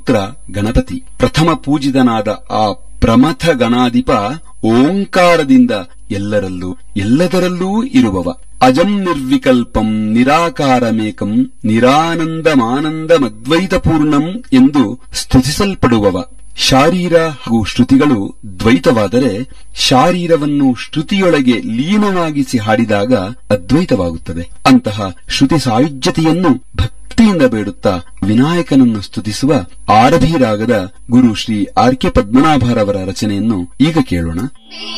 ಪುತ್ರ ಗಣಪತಿ ಪ್ರಥಮ ಪೂಜಿತನಾದ ಆ ಪ್ರಮಥ ಗಣಾಧಿಪ ಓಂಕಾರದಿಂದ ಎಲ್ಲರಲ್ಲೂ ಎಲ್ಲದರಲ್ಲೂ ಇರುವವ ಅಜಂ ನಿರ್ವಿಕಲ್ಪಂ ನಿರಾಕಾರಮೇಕಂ ನಿರಾನಂದಮಾನಂದಮದ್ವೈತಪೂರ್ಣಂ ಎಂದು ಸ್ತುತಿಸಲ್ಪಡುವವ ಶಾರೀರ ಹಾಗೂ ಶ್ರುತಿಗಳು ದ್ವೈತವಾದರೆ ಶಾರೀರವನ್ನು ಶ್ರುತಿಯೊಳಗೆ ಲೀನವಾಗಿಸಿ ಹಾಡಿದಾಗ ಅದ್ವೈತವಾಗುತ್ತದೆ ಅಂತಹ ಶ್ರುತಿ ಸಾಯುಜ್ಯತೆಯನ್ನು ಭಕ್ತಿಯಿಂದ ಬೇಡುತ್ತಾ ವಿನಾಯಕನನ್ನು ಸ್ತುತಿಸುವ ಆರಭಿ ರಾಗದ ಗುರು ಶ್ರೀ ಆರ್ ಕೆ ಪದ್ಮನಾಭರವರ ರಚನೆಯನ್ನು ಈಗ ಕೇಳೋಣ